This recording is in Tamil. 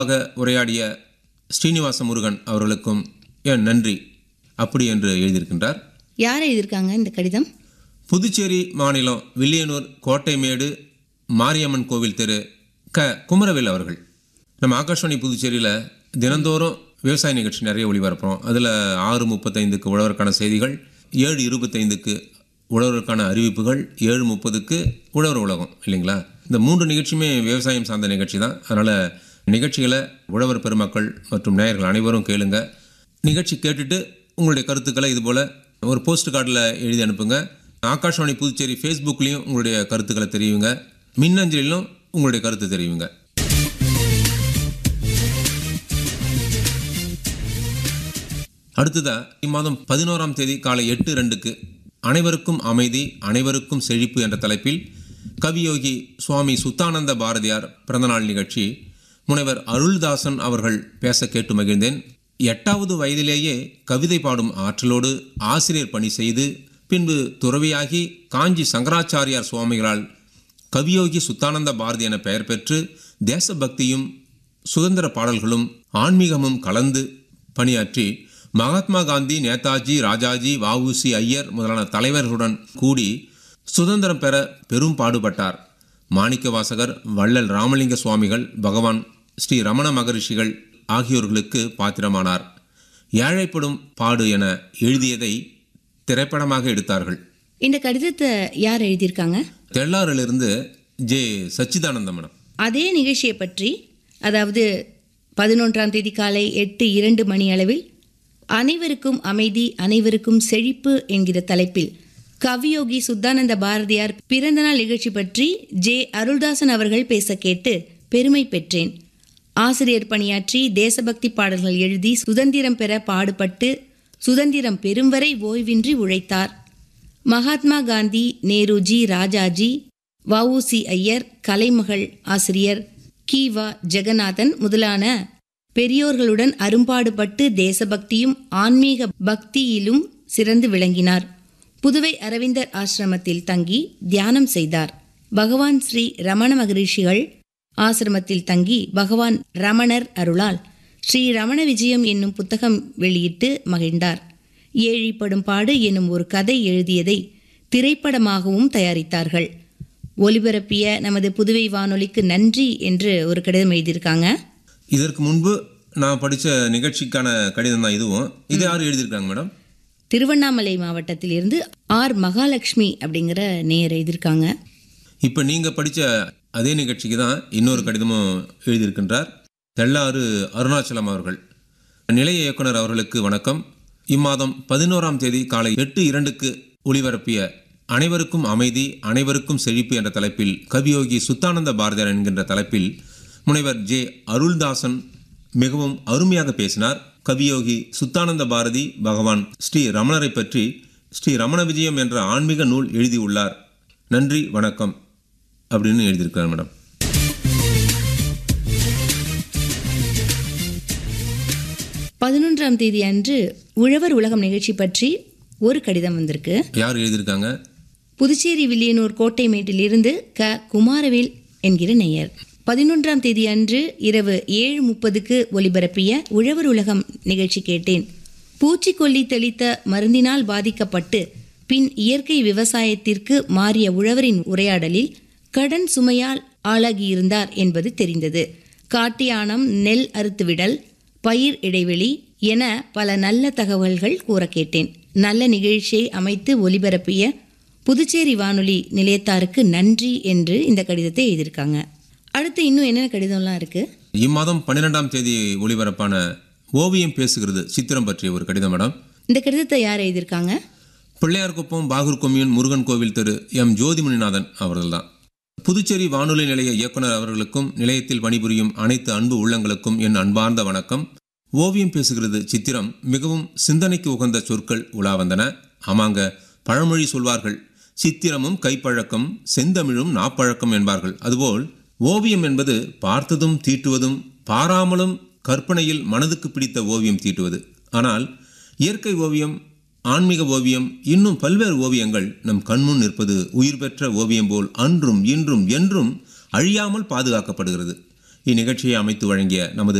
ஆக உரையாடிய ஸ்ரீனிவாச முருகன் அவர்களுக்கும் என் நன்றி அப்படி என்று எழுதியிருக்கின்றார் யார் எழுதியிருக்காங்க இந்த கடிதம் புதுச்சேரி மாநிலம் வில்லியனூர் கோட்டைமேடு மாரியம்மன் கோவில் தெரு க குமரவேல் அவர்கள் நம்ம ஆகாஷ்வாணி புதுச்சேரியில் தினந்தோறும் விவசாய நிகழ்ச்சி நிறைய ஒளிபரப்புறோம் அதில் ஆறு முப்பத்தைந்துக்கு உழவருக்கான செய்திகள் ஏழு இருபத்தைந்துக்கு உழவருக்கான அறிவிப்புகள் ஏழு முப்பதுக்கு உழவர் உலகம் இல்லைங்களா இந்த மூன்று நிகழ்ச்சியுமே விவசாயம் சார்ந்த நிகழ்ச்சி தான் அதனால் நிகழ்ச்சிகளை உழவர் பெருமக்கள் மற்றும் நேயர்கள் அனைவரும் கேளுங்க நிகழ்ச்சி கேட்டுட்டு உங்களுடைய கருத்துக்களை இதுபோல் ஒரு போஸ்ட் கார்டில் எழுதி அனுப்புங்க ஆகாஷ்வாணி புதுச்சேரி ஃபேஸ்புக்லேயும் உங்களுடைய கருத்துக்களை தெரிவிங்க மின்னஞ்சலிலும் உங்களுடைய கருத்து தெரிவிங்க அடுத்ததா இம்மாதம் பதினோராம் தேதி காலை எட்டு ரெண்டுக்கு அனைவருக்கும் அமைதி அனைவருக்கும் செழிப்பு என்ற தலைப்பில் கவியோகி சுவாமி சுத்தானந்த பாரதியார் பிறந்தநாள் நிகழ்ச்சி முனைவர் அருள்தாசன் அவர்கள் பேச கேட்டு மகிழ்ந்தேன் எட்டாவது வயதிலேயே கவிதை பாடும் ஆற்றலோடு ஆசிரியர் பணி செய்து பின்பு துறவியாகி காஞ்சி சங்கராச்சாரியார் சுவாமிகளால் கவியோகி சுத்தானந்த பாரதி என பெயர் பெற்று தேசபக்தியும் சுதந்திர பாடல்களும் ஆன்மீகமும் கலந்து பணியாற்றி மகாத்மா காந்தி நேதாஜி ராஜாஜி வஉசி ஐயர் முதலான தலைவர்களுடன் கூடி சுதந்திரம் பெற பெரும் பாடுபட்டார் மாணிக்க வாசகர் வள்ளல் ராமலிங்க சுவாமிகள் பகவான் ஸ்ரீ ரமண மகரிஷிகள் ஆகியோர்களுக்கு பாத்திரமானார் ஏழைப்படும் பாடு என எழுதியதை திரைப்படமாக எடுத்தார்கள் இந்த கடிதத்தை யார் எழுதியிருக்காங்க தெள்ளாறிலிருந்து ஜே சச்சிதானந்த மேடம் அதே நிகழ்ச்சியை பற்றி அதாவது பதினொன்றாம் தேதி காலை எட்டு இரண்டு மணி அளவில் அனைவருக்கும் அமைதி அனைவருக்கும் செழிப்பு என்கிற தலைப்பில் கவியோகி சுத்தானந்த பாரதியார் பிறந்தநாள் நிகழ்ச்சி பற்றி ஜே அருள்தாசன் அவர்கள் பேச கேட்டு பெருமை பெற்றேன் ஆசிரியர் பணியாற்றி தேசபக்தி பாடல்கள் எழுதி சுதந்திரம் பெற பாடுபட்டு சுதந்திரம் பெறும் வரை ஓய்வின்றி உழைத்தார் மகாத்மா காந்தி நேருஜி ராஜாஜி வஉசி ஐயர் கலைமகள் ஆசிரியர் கீவா ஜெகநாதன் முதலான பெரியோர்களுடன் அரும்பாடுபட்டு தேசபக்தியும் ஆன்மீக பக்தியிலும் சிறந்து விளங்கினார் புதுவை அரவிந்தர் ஆசிரமத்தில் தங்கி தியானம் செய்தார் பகவான் ஸ்ரீ ரமண மகரிஷிகள் ஆசிரமத்தில் தங்கி பகவான் ரமணர் அருளால் ஸ்ரீ ரமண விஜயம் என்னும் புத்தகம் வெளியிட்டு மகிழ்ந்தார் ஏழிப்படும் பாடு என்னும் ஒரு கதை எழுதியதை திரைப்படமாகவும் தயாரித்தார்கள் ஒலிபரப்பிய நமது புதுவை வானொலிக்கு நன்றி என்று ஒரு கடிதம் எழுதியிருக்காங்க இதற்கு முன்பு நான் படித்த நிகழ்ச்சிக்கான கடிதம் தான் இதுவும் இது யார் எழுதியிருக்காங்க மேடம் திருவண்ணாமலை மாவட்டத்திலிருந்து ஆர் மகாலட்சுமி அப்படிங்கிற நேயர் எழுதியிருக்காங்க இப்போ நீங்கள் படித்த அதே நிகழ்ச்சிக்கு தான் இன்னொரு கடிதமும் எழுதியிருக்கின்றார் தெள்ளாறு அருணாச்சலம் அவர்கள் நிலைய இயக்குனர் அவர்களுக்கு வணக்கம் இம்மாதம் பதினோராம் தேதி காலை எட்டு இரண்டுக்கு ஒளிபரப்பிய அனைவருக்கும் அமைதி அனைவருக்கும் செழிப்பு என்ற தலைப்பில் கவியோகி சுத்தானந்த பாரதியார் என்கின்ற தலைப்பில் முனைவர் ஜே அருள்தாசன் மிகவும் அருமையாக பேசினார் கவியோகி சுத்தானந்த பாரதி பகவான் ஸ்ரீ ரமணரை பற்றி ஸ்ரீ ரமண விஜயம் என்ற ஆன்மீக நூல் எழுதியுள்ளார் நன்றி வணக்கம் அப்படின்னு எழுதியிருக்கிறார் மேடம் பதினொன்றாம் தேதி அன்று உழவர் உலகம் நிகழ்ச்சி பற்றி ஒரு கடிதம் வந்திருக்கு யார் எழுதியிருக்காங்க புதுச்சேரி வில்லியனூர் கோட்டைமேட்டிலிருந்து க குமாரவேல் என்கிற நேயர் பதினொன்றாம் தேதி அன்று இரவு ஏழு முப்பதுக்கு ஒலிபரப்பிய உழவர் உலகம் நிகழ்ச்சி கேட்டேன் பூச்சிக்கொல்லி தெளித்த மருந்தினால் பாதிக்கப்பட்டு பின் இயற்கை விவசாயத்திற்கு மாறிய உழவரின் உரையாடலில் கடன் சுமையால் ஆளாகியிருந்தார் என்பது தெரிந்தது காட்டியானம் நெல் அறுத்துவிடல் பயிர் இடைவெளி என பல நல்ல தகவல்கள் கூற கேட்டேன் நல்ல நிகழ்ச்சியை அமைத்து ஒலிபரப்பிய புதுச்சேரி வானொலி நிலையத்தாருக்கு நன்றி என்று இந்த கடிதத்தை எழுதியிருக்காங்க அடுத்து இன்னும் என்னென்ன கடிதம்லாம் இருக்கு இம்மாதம் பன்னிரெண்டாம் தேதி ஒளிபரப்பான ஓவியம் பேசுகிறது சித்திரம் பற்றிய ஒரு கடிதம் மேடம் இந்த கடிதத்தை யார் எழுதியிருக்காங்க பிள்ளையார்குப்பம் பாகூர் கொம்யூன் முருகன் கோவில் திரு எம் ஜோதிமுனிநாதன் அவர்கள்தான் புதுச்சேரி வானொலி நிலைய இயக்குனர் அவர்களுக்கும் நிலையத்தில் பணிபுரியும் அனைத்து அன்பு உள்ளங்களுக்கும் என் அன்பார்ந்த வணக்கம் ஓவியம் பேசுகிறது சித்திரம் மிகவும் சிந்தனைக்கு உகந்த சொற்கள் உலா வந்தன ஆமாங்க பழமொழி சொல்வார்கள் சித்திரமும் கைப்பழக்கம் செந்தமிழும் நாப்பழக்கம் என்பார்கள் அதுபோல் ஓவியம் என்பது பார்த்ததும் தீட்டுவதும் பாராமலும் கற்பனையில் மனதுக்கு பிடித்த ஓவியம் தீட்டுவது ஆனால் இயற்கை ஓவியம் ஆன்மீக ஓவியம் இன்னும் பல்வேறு ஓவியங்கள் நம் கண்முன் நிற்பது உயிர் பெற்ற ஓவியம் போல் அன்றும் இன்றும் என்றும் அழியாமல் பாதுகாக்கப்படுகிறது இந்நிகழ்ச்சியை அமைத்து வழங்கிய நமது